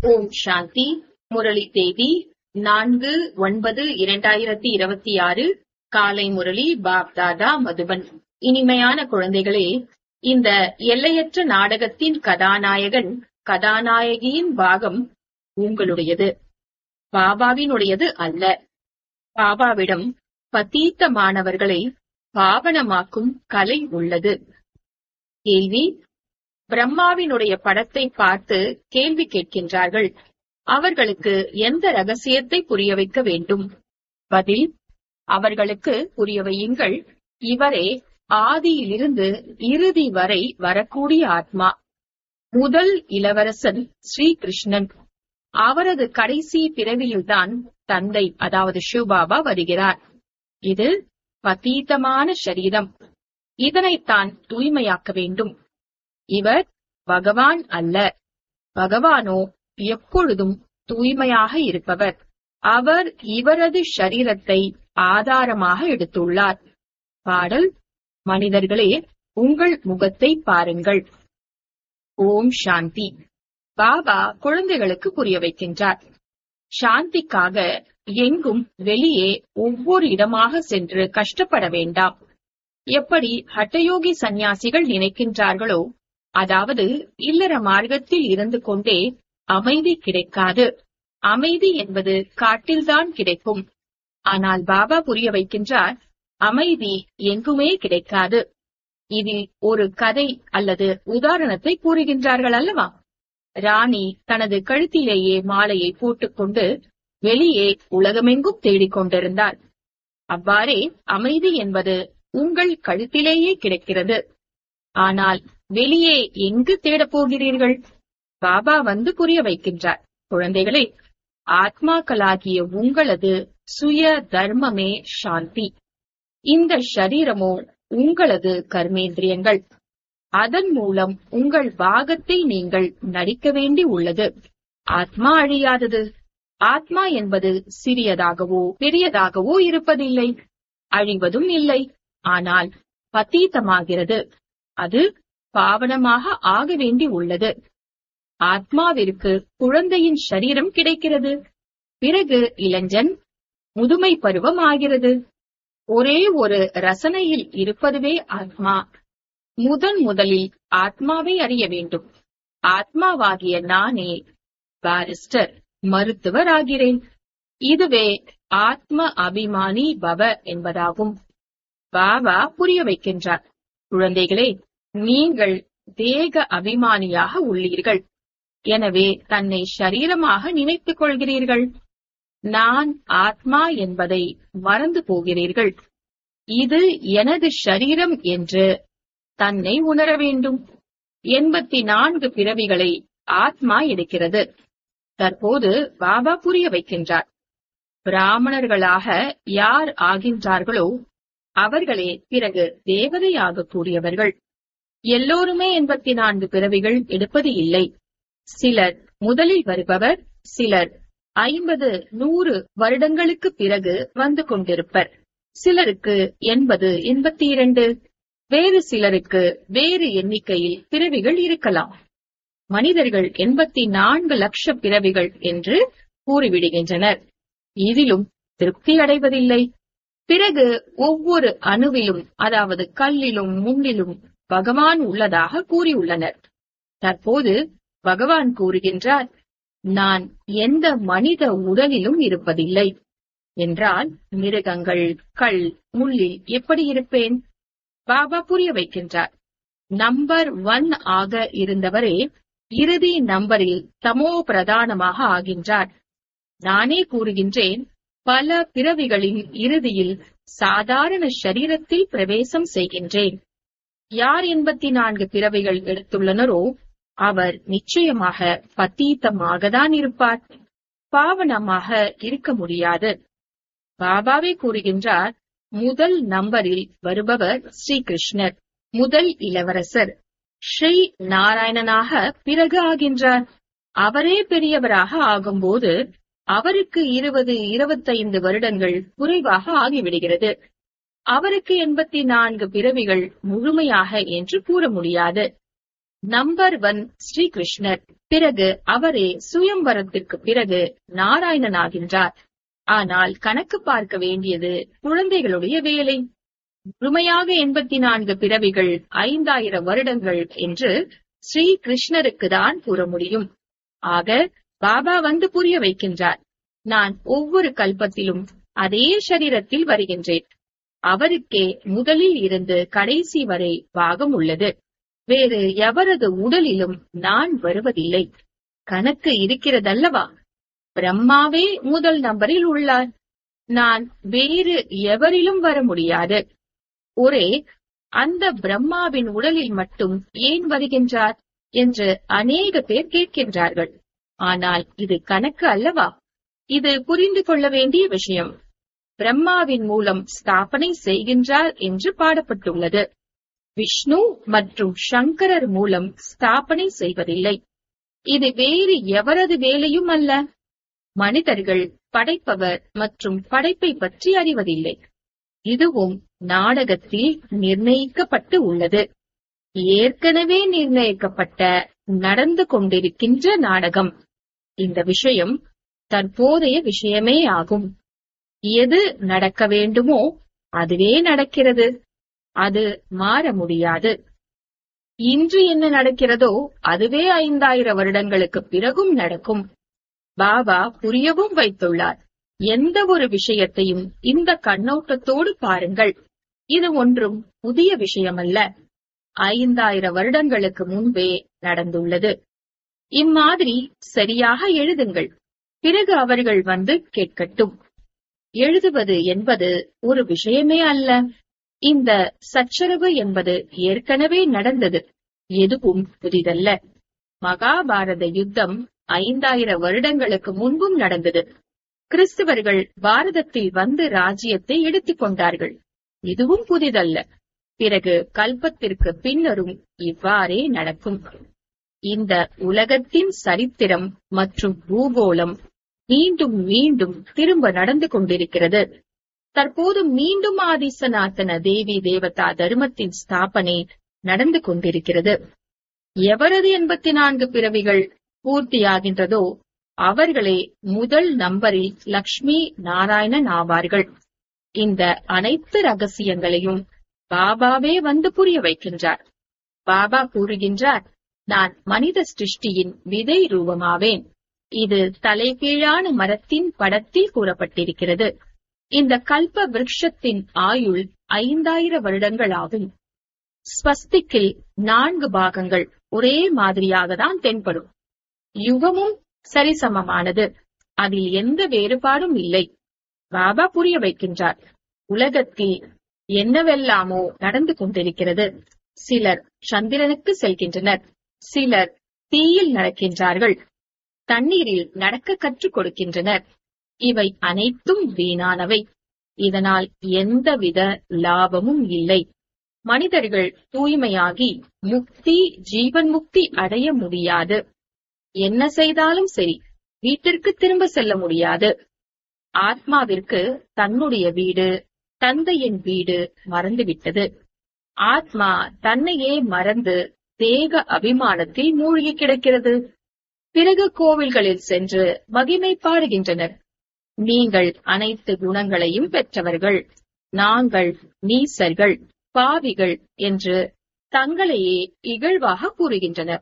ஓம் சாந்தி முரளி தேதி நான்கு ஒன்பது இரண்டாயிரத்தி இருபத்தி ஆறு காலை முரளி பாப் தாதா மதுபன் இனிமையான குழந்தைகளே இந்த எல்லையற்ற நாடகத்தின் கதாநாயகன் கதாநாயகியின் பாகம் உங்களுடையது பாபாவினுடையது அல்ல பாபாவிடம் பத்தீத்த மாணவர்களை பாவனமாக்கும் கலை உள்ளது கேள்வி பிரம்மாவினுடைய படத்தை பார்த்து கேள்வி கேட்கின்றார்கள் அவர்களுக்கு எந்த ரகசியத்தை புரிய வைக்க வேண்டும் பதில் அவர்களுக்கு புரிய வையுங்கள் இவரே ஆதியிலிருந்து இறுதி வரை வரக்கூடிய ஆத்மா முதல் இளவரசன் ஸ்ரீகிருஷ்ணன் அவரது கடைசி பிறவியில்தான் தந்தை அதாவது சிவபாபா வருகிறார் இது பதீதமான சரீரம் இதனைத்தான் தூய்மையாக்க வேண்டும் இவர் பகவான் அல்ல பகவானோ எப்பொழுதும் தூய்மையாக இருப்பவர் அவர் இவரது ஷரீரத்தை ஆதாரமாக எடுத்துள்ளார் பாடல் மனிதர்களே உங்கள் முகத்தை பாருங்கள் ஓம் சாந்தி பாபா குழந்தைகளுக்கு புரிய வைக்கின்றார் சாந்திக்காக எங்கும் வெளியே ஒவ்வொரு இடமாக சென்று கஷ்டப்பட வேண்டாம் எப்படி ஹட்டயோகி சந்நியாசிகள் நினைக்கின்றார்களோ அதாவது இல்லற மார்க்கத்தில் இருந்து கொண்டே அமைதி கிடைக்காது அமைதி என்பது காட்டில்தான் கிடைக்கும் ஆனால் பாபா புரிய வைக்கின்றார் அமைதி எங்குமே கிடைக்காது இதில் ஒரு கதை அல்லது உதாரணத்தை கூறுகின்றார்கள் அல்லவா ராணி தனது கழுத்திலேயே மாலையை போட்டுக்கொண்டு வெளியே உலகமெங்கும் தேடிக் கொண்டிருந்தார் அவ்வாறே அமைதி என்பது உங்கள் கழுத்திலேயே கிடைக்கிறது ஆனால் வெளியே எங்கு தேடப் போகிறீர்கள் பாபா வந்து புரிய வைக்கின்றார் குழந்தைகளே ஆத்மாக்களாகிய உங்களது சுய தர்மமே சாந்தி இந்த ஷரீரமோ உங்களது கர்மேந்திரியங்கள் அதன் மூலம் உங்கள் பாகத்தை நீங்கள் நடிக்க வேண்டி உள்ளது ஆத்மா அழியாதது ஆத்மா என்பது சிறியதாகவோ பெரியதாகவோ இருப்பதில்லை அழிவதும் இல்லை ஆனால் பத்தீத்தமாகிறது அது பாவனமாக ஆக வேண்டி உள்ளது ஆத்மாவிற்கு குழந்தையின் சரீரம் கிடைக்கிறது பிறகு இளைஞன் முதுமை பருவம் ஆகிறது ஒரே ஒரு ரசனையில் இருப்பதுவே ஆத்மா முதன் முதலில் ஆத்மாவை அறிய வேண்டும் ஆத்மாவாகிய நானே பாரிஸ்டர் மருத்துவர் ஆகிறேன் இதுவே ஆத்ம அபிமானி பவ என்பதாகும் பாபா புரிய வைக்கின்றார் குழந்தைகளே நீங்கள் தேக அபிமானியாக உள்ளீர்கள் எனவே தன்னை ஷரீரமாக நினைத்துக் கொள்கிறீர்கள் நான் ஆத்மா என்பதை மறந்து போகிறீர்கள் இது எனது ஷரீரம் என்று தன்னை உணர வேண்டும் எண்பத்தி நான்கு பிறவிகளை ஆத்மா எடுக்கிறது தற்போது பாபா புரிய வைக்கின்றார் பிராமணர்களாக யார் ஆகின்றார்களோ அவர்களே பிறகு தேவதையாக கூடியவர்கள் எல்லோருமே எண்பத்தி நான்கு பிறவிகள் எடுப்பது இல்லை சிலர் முதலில் வருபவர் சிலர் ஐம்பது நூறு வருடங்களுக்கு பிறகு வந்து கொண்டிருப்பர் சிலருக்கு எண்பது எண்பத்தி இரண்டு வேறு சிலருக்கு வேறு எண்ணிக்கையில் பிறவிகள் இருக்கலாம் மனிதர்கள் எண்பத்தி நான்கு லட்ச பிறவிகள் என்று கூறிவிடுகின்றனர் இதிலும் திருப்தி அடைவதில்லை பிறகு ஒவ்வொரு அணுவிலும் அதாவது கல்லிலும் முன்னிலும் பகவான் உள்ளதாக கூறியுள்ளனர் தற்போது பகவான் கூறுகின்றார் நான் எந்த மனித உடலிலும் இருப்பதில்லை என்றால் மிருகங்கள் கல் முள்ளில் எப்படி இருப்பேன் பாபா புரிய வைக்கின்றார் நம்பர் ஒன் ஆக இருந்தவரே இறுதி நம்பரில் தமோ பிரதானமாக ஆகின்றார் நானே கூறுகின்றேன் பல பிறவிகளின் இறுதியில் சாதாரண ஷரீரத்தில் பிரவேசம் செய்கின்றேன் யார் எண்பத்தி நான்கு பிறவிகள் எடுத்துள்ளனரோ அவர் நிச்சயமாக பத்தீத்தமாக தான் இருப்பார் பாவனமாக இருக்க முடியாது பாபாவே கூறுகின்றார் முதல் நம்பரில் வருபவர் ஸ்ரீகிருஷ்ணர் முதல் இளவரசர் ஸ்ரீ நாராயணனாக பிறகு ஆகின்றார் அவரே பெரியவராக ஆகும்போது அவருக்கு இருபது இருபத்தைந்து வருடங்கள் குறைவாக ஆகிவிடுகிறது அவருக்கு எண்பத்தி நான்கு பிறவிகள் முழுமையாக என்று கூற முடியாது நம்பர் ஒன் ஸ்ரீ கிருஷ்ணர் பிறகு அவரே சுயம்வரத்திற்கு பிறகு நாராயணனாகின்றார் ஆனால் கணக்கு பார்க்க வேண்டியது குழந்தைகளுடைய வேலை முழுமையாக எண்பத்தி நான்கு பிறவிகள் ஐந்தாயிரம் வருடங்கள் என்று ஸ்ரீ கிருஷ்ணருக்கு தான் கூற முடியும் ஆக பாபா வந்து புரிய வைக்கின்றார் நான் ஒவ்வொரு கல்பத்திலும் அதே சரீரத்தில் வருகின்றேன் அவருக்கே முதலில் இருந்து கடைசி வரை பாகம் உள்ளது வேறு எவரது உடலிலும் நான் வருவதில்லை கணக்கு இருக்கிறதல்லவா பிரம்மாவே முதல் நம்பரில் உள்ளார் நான் வேறு எவரிலும் வர முடியாது ஒரே அந்த பிரம்மாவின் உடலில் மட்டும் ஏன் வருகின்றார் என்று அநேக பேர் கேட்கின்றார்கள் ஆனால் இது கணக்கு அல்லவா இது புரிந்து கொள்ள வேண்டிய விஷயம் பிரம்மாவின் மூலம் ஸ்தாபனை செய்கின்றார் என்று பாடப்பட்டுள்ளது விஷ்ணு மற்றும் சங்கரர் மூலம் ஸ்தாபனை செய்வதில்லை இது வேறு எவரது வேலையும் அல்ல மனிதர்கள் படைப்பவர் மற்றும் படைப்பை பற்றி அறிவதில்லை இதுவும் நாடகத்தில் நிர்ணயிக்கப்பட்டு உள்ளது ஏற்கனவே நிர்ணயிக்கப்பட்ட நடந்து கொண்டிருக்கின்ற நாடகம் இந்த விஷயம் தற்போதைய விஷயமே ஆகும் எது நடக்க வேண்டுமோ அதுவே நடக்கிறது அது மாற முடியாது இன்று என்ன நடக்கிறதோ அதுவே ஐந்தாயிரம் வருடங்களுக்கு பிறகும் நடக்கும் பாபா புரியவும் வைத்துள்ளார் எந்த ஒரு விஷயத்தையும் இந்த கண்ணோட்டத்தோடு பாருங்கள் இது ஒன்றும் புதிய விஷயமல்ல ஐந்தாயிரம் வருடங்களுக்கு முன்பே நடந்துள்ளது இம்மாதிரி சரியாக எழுதுங்கள் பிறகு அவர்கள் வந்து கேட்கட்டும் எழுதுவது என்பது ஒரு விஷயமே அல்ல இந்த சச்சரவு என்பது ஏற்கனவே நடந்தது எதுவும் புதிதல்ல மகாபாரத யுத்தம் ஐந்தாயிரம் வருடங்களுக்கு முன்பும் நடந்தது கிறிஸ்தவர்கள் பாரதத்தில் வந்து ராஜ்யத்தை எடுத்துக் கொண்டார்கள் இதுவும் புதிதல்ல பிறகு கல்பத்திற்கு பின்னரும் இவ்வாறே நடக்கும் இந்த உலகத்தின் சரித்திரம் மற்றும் பூகோளம் மீண்டும் மீண்டும் திரும்ப நடந்து கொண்டிருக்கிறது தற்போது மீண்டும் ஆதிசநாதன தேவி தேவதா தர்மத்தின் ஸ்தாபனை நடந்து கொண்டிருக்கிறது எவரது எண்பத்தி நான்கு பிறவிகள் பூர்த்தியாகின்றதோ அவர்களே முதல் நம்பரில் லக்ஷ்மி நாராயணன் ஆவார்கள் இந்த அனைத்து ரகசியங்களையும் பாபாவே வந்து புரிய வைக்கின்றார் பாபா கூறுகின்றார் நான் மனித சிருஷ்டியின் விதை ரூபமாவேன் இது தலைகீழான மரத்தின் படத்தில் கூறப்பட்டிருக்கிறது இந்த கல்ப விருட்சத்தின் ஆயுள் ஐந்தாயிரம் வருடங்கள் ஆகும் ஸ்வஸ்திக்கில் நான்கு பாகங்கள் ஒரே மாதிரியாக தான் தென்படும் யுகமும் சரிசமமானது அதில் எந்த வேறுபாடும் இல்லை பாபா புரிய வைக்கின்றார் உலகத்தில் என்னவெல்லாமோ நடந்து கொண்டிருக்கிறது சிலர் சந்திரனுக்கு செல்கின்றனர் சிலர் தீயில் நடக்கின்றார்கள் தண்ணீரில் நடக்க கற்றுக் கொடுக்கின்றனர் இவை அனைத்தும் வீணானவை இதனால் எந்தவித லாபமும் இல்லை மனிதர்கள் தூய்மையாகி முக்தி ஜீவன் முக்தி அடைய முடியாது என்ன செய்தாலும் சரி வீட்டிற்கு திரும்ப செல்ல முடியாது ஆத்மாவிற்கு தன்னுடைய வீடு தந்தையின் வீடு மறந்துவிட்டது ஆத்மா தன்னையே மறந்து தேக அபிமானத்தில் மூழ்கி கிடக்கிறது பிறகு கோவில்களில் சென்று மகிமை பாடுகின்றனர் நீங்கள் அனைத்து குணங்களையும் பெற்றவர்கள் நாங்கள் நீசர்கள் பாவிகள் என்று தங்களையே இகழ்வாக கூறுகின்றனர்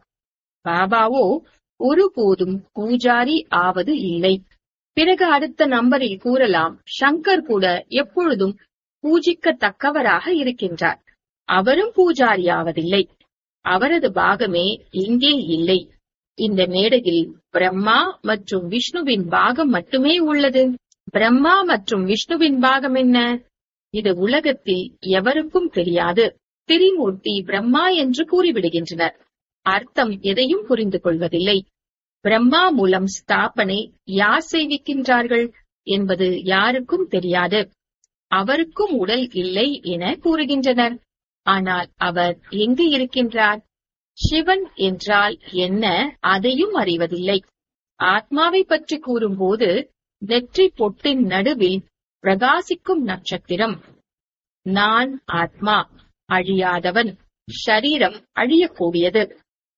பாபாவோ ஒருபோதும் பூஜாரி ஆவது இல்லை பிறகு அடுத்த நம்பரில் கூறலாம் சங்கர் கூட எப்பொழுதும் பூஜிக்கத்தக்கவராக இருக்கின்றார் அவரும் பூஜாரியாவதில்லை அவரது பாகமே இங்கே இல்லை இந்த மேடையில் பிரம்மா மற்றும் விஷ்ணுவின் பாகம் மட்டுமே உள்ளது பிரம்மா மற்றும் விஷ்ணுவின் பாகம் என்ன இது உலகத்தில் எவருக்கும் தெரியாது திரிமூர்த்தி பிரம்மா என்று கூறிவிடுகின்றனர் அர்த்தம் எதையும் புரிந்து கொள்வதில்லை பிரம்மா மூலம் ஸ்தாபனை யார் செய்விக்கின்றார்கள் என்பது யாருக்கும் தெரியாது அவருக்கும் உடல் இல்லை என கூறுகின்றனர் ஆனால் அவர் எங்கு இருக்கின்றார் சிவன் என்றால் என்ன அதையும் அறிவதில்லை ஆத்மாவை பற்றி கூறும்போது நெற்றி பொட்டின் நடுவில் பிரகாசிக்கும் நட்சத்திரம் நான் ஆத்மா அழியாதவன் ஷரீரம் அழியக்கூடியது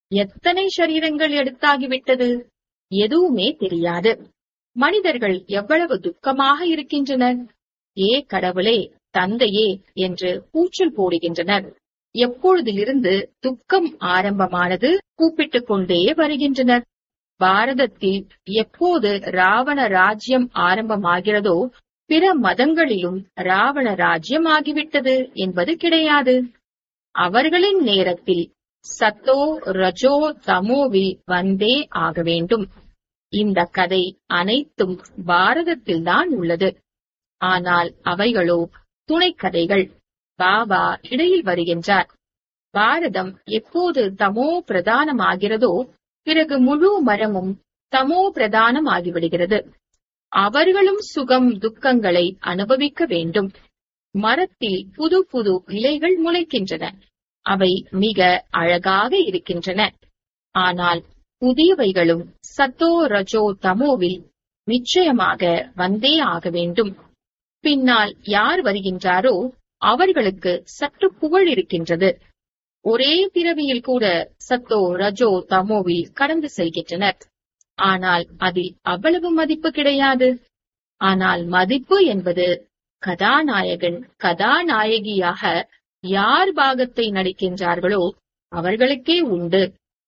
எத்தனை சரீரங்கள் எடுத்தாகிவிட்டது எதுவுமே தெரியாது மனிதர்கள் எவ்வளவு துக்கமாக இருக்கின்றனர் ஏ கடவுளே தந்தையே என்று கூச்சல் போடுகின்றனர் எப்பொழுதிலிருந்து துக்கம் ஆரம்பமானது கூப்பிட்டுக் கொண்டே வருகின்றனர் பாரதத்தில் எப்போது ராவண ராஜ்யம் ஆரம்பமாகிறதோ பிற மதங்களிலும் ராவண ராஜ்யம் ஆகிவிட்டது என்பது கிடையாது அவர்களின் நேரத்தில் சத்தோ ரஜோ தமோவில் வந்தே ஆக வேண்டும் இந்த கதை அனைத்தும் பாரதத்தில்தான் உள்ளது ஆனால் அவைகளோ துணைக்கதைகள் பாபா இடையில் வருகின்றார் பாரதம் எப்போது தமோ பிரதானமாகிறதோ பிறகு முழு மரமும் தமோ பிரதானம் ஆகிவிடுகிறது அவர்களும் சுகம் துக்கங்களை அனுபவிக்க வேண்டும் மரத்தில் புது புது இலைகள் முளைக்கின்றன அவை மிக அழகாக இருக்கின்றன ஆனால் புதியவைகளும் சத்தோ ரஜோ தமோவில் நிச்சயமாக வந்தே ஆக வேண்டும் பின்னால் யார் வருகின்றாரோ அவர்களுக்கு சற்று புகழ் இருக்கின்றது ஒரே பிறவியில் கூட சத்தோ ரஜோ தமோவில் கடந்து செல்கின்றனர் ஆனால் அதில் அவ்வளவு மதிப்பு கிடையாது ஆனால் மதிப்பு என்பது கதாநாயகன் கதாநாயகியாக யார் பாகத்தை நடிக்கின்றார்களோ அவர்களுக்கே உண்டு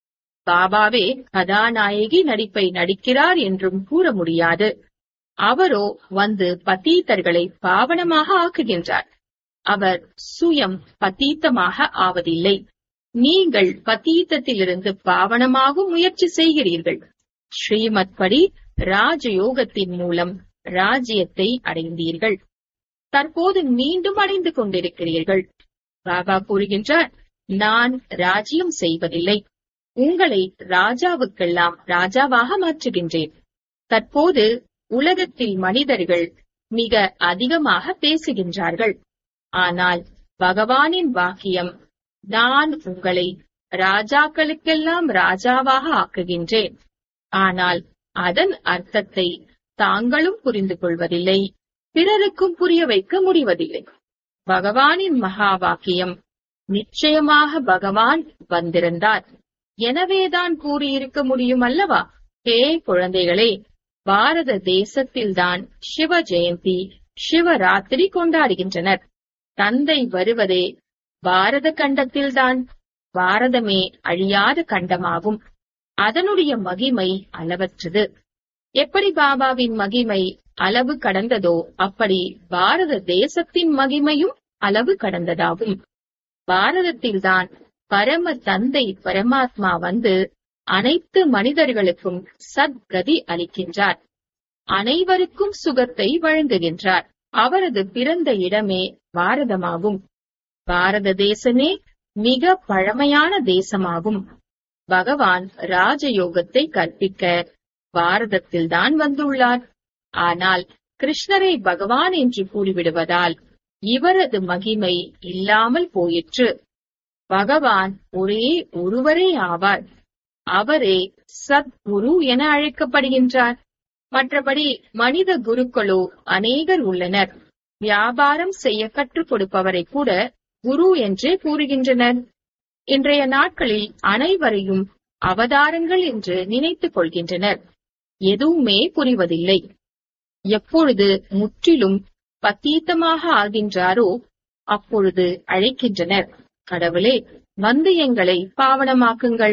பாபாவே கதாநாயகி நடிப்பை நடிக்கிறார் என்றும் கூற முடியாது அவரோ வந்து பத்தீத்தர்களை பாவனமாக ஆக்குகின்றார் அவர் சுயம் பத்தீத்தமாக ஆவதில்லை நீங்கள் பத்தீத்தத்திலிருந்து பாவனமாகும் முயற்சி செய்கிறீர்கள் ஸ்ரீமத் படி ராஜயோகத்தின் மூலம் ராஜ்யத்தை அடைந்தீர்கள் தற்போது மீண்டும் அடைந்து கொண்டிருக்கிறீர்கள் பாபா கூறுகின்றார் நான் ராஜ்யம் செய்வதில்லை உங்களை ராஜாவுக்கெல்லாம் ராஜாவாக மாற்றுகின்றேன் தற்போது உலகத்தில் மனிதர்கள் மிக அதிகமாக பேசுகின்றார்கள் ஆனால் பகவானின் வாக்கியம் நான் உங்களை ராஜாக்களுக்கெல்லாம் ராஜாவாக ஆக்குகின்றேன் ஆனால் அதன் அர்த்தத்தை தாங்களும் புரிந்து கொள்வதில்லை பிறருக்கும் புரிய வைக்க முடிவதில்லை பகவானின் மகா வாக்கியம் நிச்சயமாக பகவான் வந்திருந்தார் எனவேதான் கூறியிருக்க முடியும் அல்லவா ஹே குழந்தைகளே பாரத தேசத்தில்தான் சிவ ஜெயந்தி சிவராத்திரி கொண்டாடுகின்றனர் தந்தை வருவதே பாரத கண்டத்தில்தான் பாரதமே அழியாத கண்டமாகும் அதனுடைய மகிமை அளவற்றது எப்படி பாபாவின் மகிமை அளவு கடந்ததோ அப்படி பாரத தேசத்தின் மகிமையும் அளவு கடந்ததாகும் பாரதத்தில்தான் பரம தந்தை பரமாத்மா வந்து அனைத்து மனிதர்களுக்கும் சத்கதி அளிக்கின்றார் அனைவருக்கும் சுகத்தை வழங்குகின்றார் அவரது பிறந்த இடமே பாரதமாகும் பாரத தேசமே மிக பழமையான தேசமாகும் பகவான் ராஜயோகத்தை கற்பிக்க பாரதத்தில்தான் வந்துள்ளார் ஆனால் கிருஷ்ணரை பகவான் என்று கூறிவிடுவதால் இவரது மகிமை இல்லாமல் போயிற்று பகவான் ஒரே ஒருவரே ஆவார் அவரே சத்குரு என அழைக்கப்படுகின்றார் மற்றபடி மனித குருக்களோ அநேகர் உள்ளனர் வியாபாரம் செய்ய கற்றுக் கொடுப்பவரை கூட குரு என்றே கூறுகின்றனர் இன்றைய நாட்களில் அனைவரையும் அவதாரங்கள் என்று நினைத்துக் கொள்கின்றனர் எதுவுமே புரிவதில்லை எப்பொழுது முற்றிலும் பத்தீத்தமாக ஆகின்றாரோ அப்பொழுது அழைக்கின்றனர் கடவுளே வந்து எங்களை பாவனமாக்குங்கள்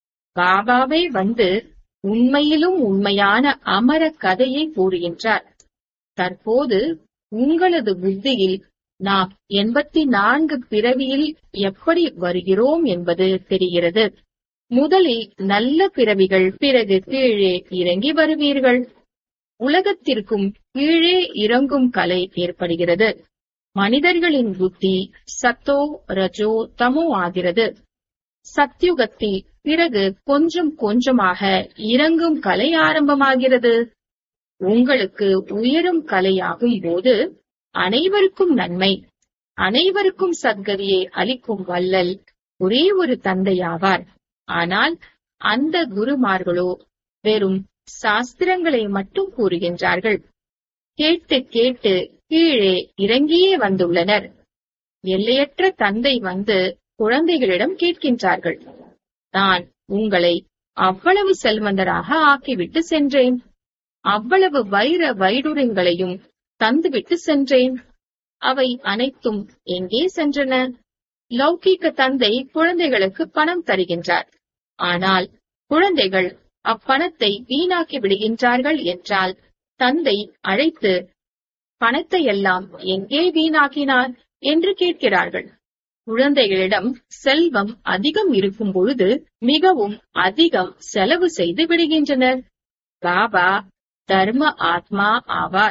பாபாவே வந்து உண்மையிலும் உண்மையான அமர கதையை கூறுகின்றார் தற்போது உங்களது புத்தியில் நாம் எண்பத்தி நான்கு பிறவியில் எப்படி வருகிறோம் என்பது தெரிகிறது முதலில் நல்ல பிறவிகள் பிறகு கீழே இறங்கி வருவீர்கள் உலகத்திற்கும் கீழே இறங்கும் கலை ஏற்படுகிறது மனிதர்களின் புத்தி சத்தோ ரஜோ தமோ ஆகிறது சத்யுகத்தில் பிறகு கொஞ்சம் கொஞ்சமாக இறங்கும் கலை ஆரம்பமாகிறது உங்களுக்கு உயரும் கலையாகும் போது அனைவருக்கும் நன்மை அனைவருக்கும் சத்கதியை அளிக்கும் வல்லல் ஒரே ஒரு தந்தையாவார் ஆனால் அந்த குருமார்களோ வெறும் சாஸ்திரங்களை மட்டும் கூறுகின்றார்கள் கேட்டு கேட்டு கீழே இறங்கியே வந்துள்ளனர் எல்லையற்ற தந்தை வந்து குழந்தைகளிடம் கேட்கின்றார்கள் நான் உங்களை அவ்வளவு செல்வந்தராக ஆக்கிவிட்டு சென்றேன் அவ்வளவு வைர வைடூரியங்களையும் தந்துவிட்டு சென்றேன் அவை அனைத்தும் எங்கே சென்றன லௌகீக தந்தை குழந்தைகளுக்கு பணம் தருகின்றார் ஆனால் குழந்தைகள் அப்பணத்தை வீணாக்கி விடுகின்றார்கள் என்றால் தந்தை அழைத்து பணத்தை எல்லாம் எங்கே வீணாக்கினார் என்று கேட்கிறார்கள் குழந்தைகளிடம் செல்வம் அதிகம் இருக்கும் பொழுது மிகவும் அதிகம் செலவு செய்து விடுகின்றனர் பாபா தர்ம ஆத்மா ஆவார்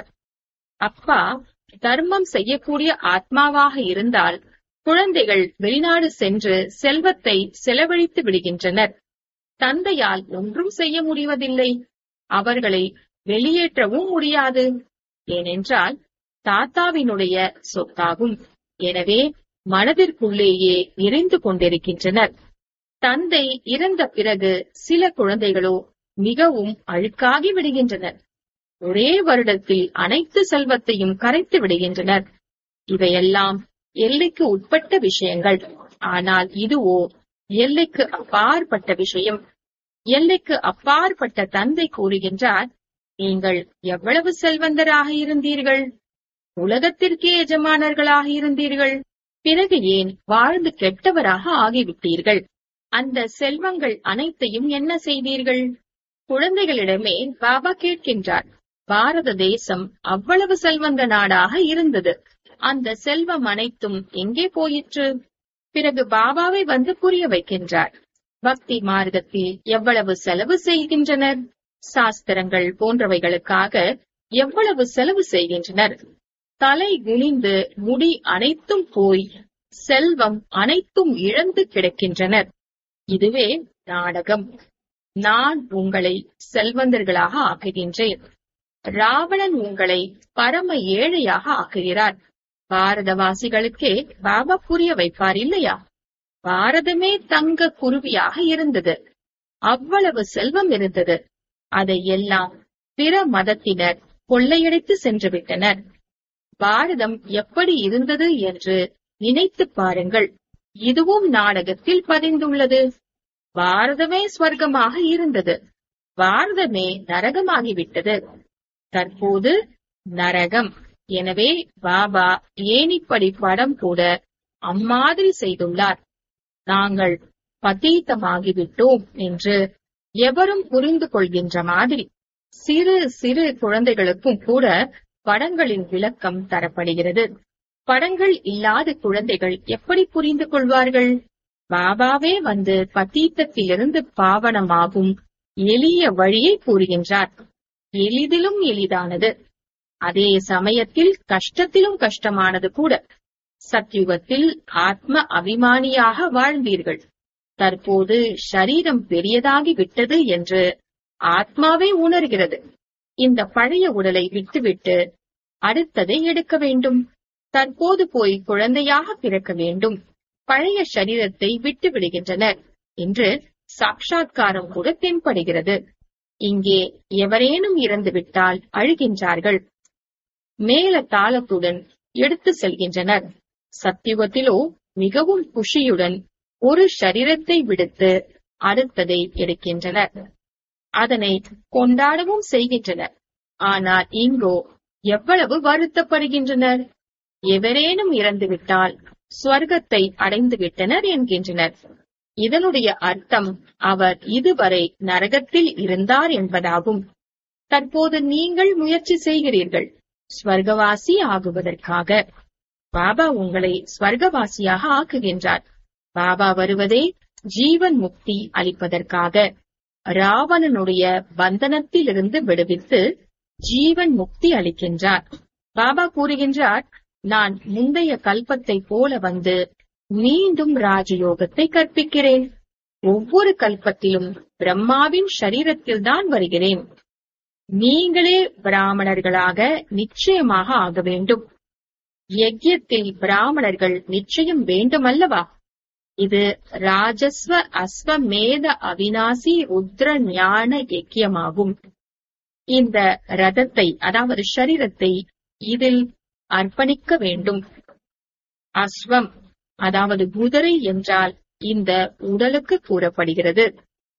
அப்பா தர்மம் செய்யக்கூடிய ஆத்மாவாக இருந்தால் குழந்தைகள் வெளிநாடு சென்று செல்வத்தை செலவழித்து விடுகின்றனர் தந்தையால் ஒன்றும் செய்ய முடிவதில்லை அவர்களை வெளியேற்றவும் முடியாது ஏனென்றால் தாத்தாவினுடைய சொத்தாகும் எனவே மனதிற்குள்ளேயே நிறைந்து கொண்டிருக்கின்றனர் தந்தை இறந்த பிறகு சில குழந்தைகளோ மிகவும் அழுக்காகி விடுகின்றனர் ஒரே வருடத்தில் அனைத்து செல்வத்தையும் கரைத்து விடுகின்றனர் இவையெல்லாம் எல்லைக்கு உட்பட்ட விஷயங்கள் ஆனால் இதுவோ எல்லைக்கு அப்பாற்பட்ட விஷயம் எல்லைக்கு அப்பாற்பட்ட தந்தை கூறுகின்றார் நீங்கள் எவ்வளவு செல்வந்தராக இருந்தீர்கள் உலகத்திற்கே எஜமானர்களாக இருந்தீர்கள் பிறகு ஏன் வாழ்ந்து கெட்டவராக ஆகிவிட்டீர்கள் அந்த செல்வங்கள் அனைத்தையும் என்ன செய்தீர்கள் குழந்தைகளிடமே பாபா கேட்கின்றார் பாரத தேசம் அவ்வளவு செல்வந்த நாடாக இருந்தது அந்த செல்வம் அனைத்தும் எங்கே போயிற்று பிறகு பாபாவை வந்து புரிய வைக்கின்றார் பக்தி மார்க்கத்தில் எவ்வளவு செலவு செய்கின்றனர் சாஸ்திரங்கள் போன்றவைகளுக்காக எவ்வளவு செலவு செய்கின்றனர் தலை குனிந்து முடி அனைத்தும் போய் செல்வம் அனைத்தும் இழந்து கிடக்கின்றனர் இதுவே நாடகம் நான் உங்களை செல்வந்தர்களாக ஆக்குகின்றேன் ராவணன் உங்களை பரம ஏழையாக ஆக்குகிறார் பாரதவாசிகளுக்கே பாபா புரிய வைப்பார் இல்லையா பாரதமே தங்க குருவியாக இருந்தது அவ்வளவு செல்வம் இருந்தது அதை எல்லாம் பிற மதத்தினர் கொள்ளையடித்து சென்று விட்டனர் பாரதம் எப்படி இருந்தது என்று நினைத்து பாருங்கள் இதுவும் நாடகத்தில் பதிந்துள்ளது பாரதமே ஸ்வர்க்கமாக இருந்தது பாரதமே நரகமாகிவிட்டது தற்போது நரகம் எனவே பாபா ஏனிப்படி படம் கூட அம்மாதிரி செய்துள்ளார் நாங்கள் பதீத்தமாகிவிட்டோம் என்று எவரும் புரிந்து கொள்கின்ற மாதிரி சிறு சிறு குழந்தைகளுக்கும் கூட படங்களின் விளக்கம் தரப்படுகிறது படங்கள் இல்லாத குழந்தைகள் எப்படி புரிந்து கொள்வார்கள் பாபாவே வந்து பத்தீத்தத்திலிருந்து பாவனமாகும் எளிய வழியை கூறுகின்றார் எளிதிலும் எளிதானது அதே சமயத்தில் கஷ்டத்திலும் கஷ்டமானது கூட சத்யுகத்தில் ஆத்ம அபிமானியாக வாழ்ந்தீர்கள் தற்போது ஷரீரம் பெரியதாகி விட்டது என்று ஆத்மாவே உணர்கிறது இந்த பழைய உடலை விட்டுவிட்டு அடுத்ததை எடுக்க வேண்டும் தற்போது போய் குழந்தையாக பிறக்க வேண்டும் பழைய சரீரத்தை விட்டு விடுகின்றனர் என்று சாட்சாத்காரம் கூட தென்படுகிறது இங்கே எவரேனும் இறந்துவிட்டால் அழுகின்றார்கள் மேல தாளத்துடன் எடுத்து செல்கின்றனர் சத்தியுகத்திலோ மிகவும் குஷியுடன் ஒரு சரீரத்தை விடுத்து அடுத்ததை எடுக்கின்றனர் அதனை கொண்டாடவும் செய்கின்றனர் ஆனால் இங்கோ எவ்வளவு வருத்தப்படுகின்றனர் எவரேனும் இறந்துவிட்டால் ஸ்வர்க்கத்தை அடைந்து விட்டனர் என்கின்றனர் இதனுடைய அர்த்தம் அவர் இதுவரை நரகத்தில் இருந்தார் என்பதாகும் தற்போது நீங்கள் முயற்சி செய்கிறீர்கள் ஸ்வர்கவாசி ஆகுவதற்காக பாபா உங்களை ஸ்வர்கவாசியாக ஆக்குகின்றார் பாபா வருவதே ஜீவன் முக்தி அளிப்பதற்காக ராவணனுடைய பந்தனத்திலிருந்து விடுவித்து ஜீவன் முக்தி அளிக்கின்றார் பாபா கூறுகின்றார் நான் முந்தைய கல்பத்தை போல வந்து மீண்டும் ராஜயோகத்தை கற்பிக்கிறேன் ஒவ்வொரு கல்பத்திலும் பிரம்மாவின் சரீரத்தில்தான் வருகிறேன் நீங்களே பிராமணர்களாக நிச்சயமாக ஆக வேண்டும் யஜ்யத்தில் பிராமணர்கள் நிச்சயம் வேண்டுமல்லவா இது ராஜஸ்வ அஸ்வமேத அவினாசி ருத்ர ஞான யக்கியமாகும் இந்த ரதத்தை அதாவது ஷரீரத்தை இதில் அர்ப்பணிக்க வேண்டும் அஸ்வம் அதாவது குதிரை என்றால் இந்த உடலுக்கு கூறப்படுகிறது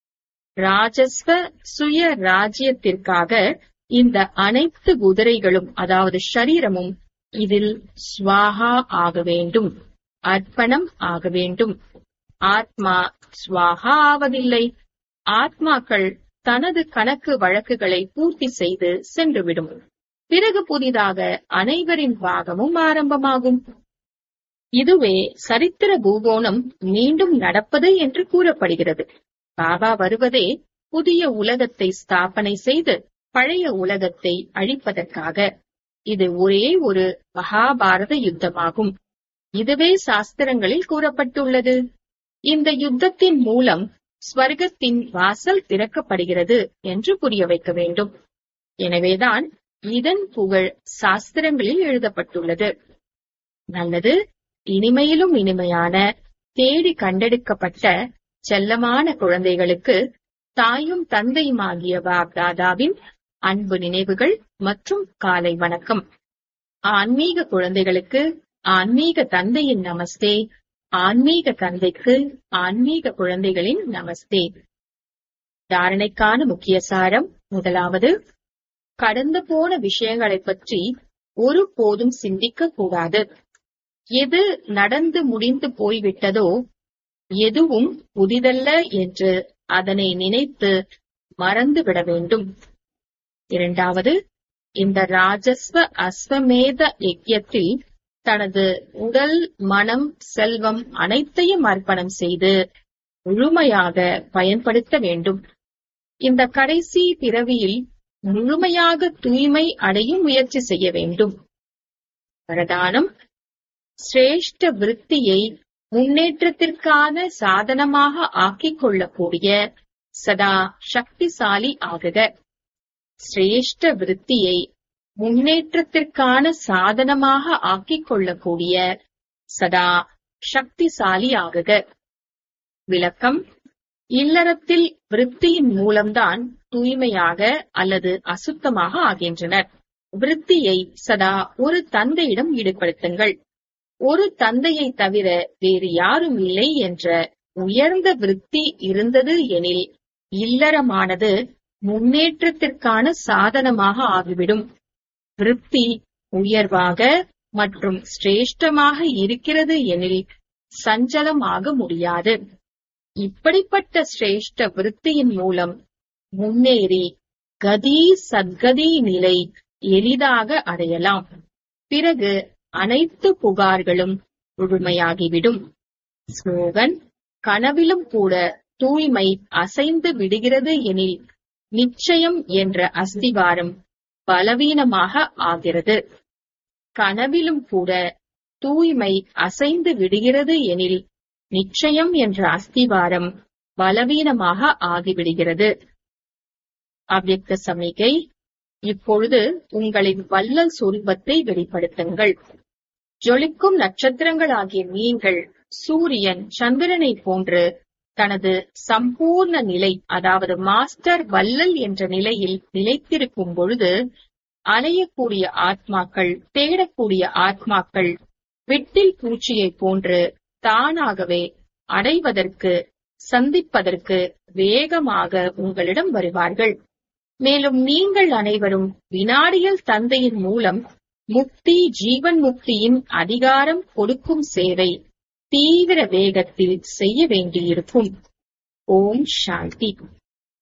ராஜஸ்வ சுய ராஜ்யத்திற்காக இந்த அனைத்து குதிரைகளும் அதாவது ஷரீரமும் இதில் ஸ்வாஹா ஆக வேண்டும் அர்ப்பணம் ஆக வேண்டும் ஆத்மா ஸ்வாஹா ஆவதில்லை ஆத்மாக்கள் தனது கணக்கு வழக்குகளை பூர்த்தி செய்து சென்றுவிடும் பிறகு புதிதாக அனைவரின் பாகமும் ஆரம்பமாகும் இதுவே சரித்திர பூகோணம் மீண்டும் நடப்பது என்று கூறப்படுகிறது பாபா வருவதே புதிய உலகத்தை ஸ்தாபனை செய்து பழைய உலகத்தை அழிப்பதற்காக இது ஒரே ஒரு மகாபாரத யுத்தமாகும் இதுவே சாஸ்திரங்களில் கூறப்பட்டுள்ளது இந்த யுத்தத்தின் மூலம் ஸ்வர்க்கத்தின் வாசல் திறக்கப்படுகிறது என்று புரிய வைக்க வேண்டும் எனவேதான் இதன் புகழ் சாஸ்திரங்களில் எழுதப்பட்டுள்ளது நல்லது இனிமையிலும் இனிமையான தேடி கண்டெடுக்கப்பட்ட செல்லமான குழந்தைகளுக்கு தாயும் தந்தையுமாகிய பாப்தாதாவின் அன்பு நினைவுகள் மற்றும் காலை வணக்கம் ஆன்மீக குழந்தைகளுக்கு ஆன்மீக தந்தையின் நமஸ்தே ஆன்மீக தந்தைக்கு ஆன்மீக குழந்தைகளின் நமஸ்தே தாரணைக்கான முக்கிய சாரம் முதலாவது கடந்து போன விஷயங்களைப் பற்றி ஒரு போதும் சிந்திக்க கூடாது எது நடந்து முடிந்து போய்விட்டதோ எதுவும் புதிதல்ல என்று அதனை நினைத்து மறந்துவிட வேண்டும் இரண்டாவது இந்த ராஜஸ்வ அஸ்வமேத யஜ்யத்தில் தனது உடல் மனம் செல்வம் அனைத்தையும் அர்ப்பணம் செய்து முழுமையாக பயன்படுத்த வேண்டும் இந்த கடைசி பிறவியில் முழுமையாக தூய்மை அடையும் முயற்சி செய்ய வேண்டும் வரதானம் சிரேஷ்ட விருத்தியை முன்னேற்றத்திற்கான சாதனமாக ஆக்கிக் கொள்ளக்கூடிய சதா சக்திசாலி ஆகுக சிரேஷ்ட விருத்தியை முன்னேற்றத்திற்கான சாதனமாக ஆக்கிக் கொள்ளக்கூடிய சதா சக்திசாலி ஆகுக விளக்கம் இல்லறத்தில் விருத்தியின் மூலம்தான் தூய்மையாக அல்லது அசுத்தமாக ஆகின்றனர் விருத்தியை சதா ஒரு தந்தையிடம் ஈடுபடுத்துங்கள் ஒரு தந்தையை தவிர வேறு யாரும் இல்லை என்ற உயர்ந்த விருத்தி இருந்தது எனில் இல்லறமானது முன்னேற்றத்திற்கான சாதனமாக ஆகிவிடும் விருத்தி உயர்வாக மற்றும் சிரேஷ்டமாக இருக்கிறது எனில் சஞ்சலமாக முடியாது இப்படிப்பட்ட சிரேஷ்ட விருத்தியின் மூலம் முன்னேறி கதி சத்கதி நிலை எளிதாக அடையலாம் பிறகு அனைத்து புகார்களும் முழுமையாகிவிடும் ஸ்லோகன் கனவிலும் கூட தூய்மை அசைந்து விடுகிறது எனில் நிச்சயம் என்ற அஸ்திவாரம் பலவீனமாக ஆகிறது கனவிலும் கூட தூய்மை அசைந்து விடுகிறது எனில் நிச்சயம் என்ற அஸ்திவாரம் பலவீனமாக ஆகிவிடுகிறது அவ்யக்த சமிகை இப்பொழுது உங்களின் வல்லல் சொரூபத்தை வெளிப்படுத்துங்கள் ஜொலிக்கும் நட்சத்திரங்களாகிய நீங்கள் சூரியன் சந்திரனை போன்று தனது சம்பூர்ண நிலை அதாவது மாஸ்டர் வல்லல் என்ற நிலையில் நிலைத்திருக்கும் பொழுது அலையக்கூடிய ஆத்மாக்கள் தேடக்கூடிய ஆத்மாக்கள் விட்டில் பூச்சியைப் போன்று தானாகவே அடைவதற்கு சந்திப்பதற்கு வேகமாக உங்களிடம் வருவார்கள் மேலும் நீங்கள் அனைவரும் வினாடியல் தந்தையின் மூலம் முக்தி ஜீவன் முக்தியின் அதிகாரம் கொடுக்கும் சேவை தீவிர வேகத்தில் செய்ய வேண்டியிருக்கும் ஓம் சாந்தி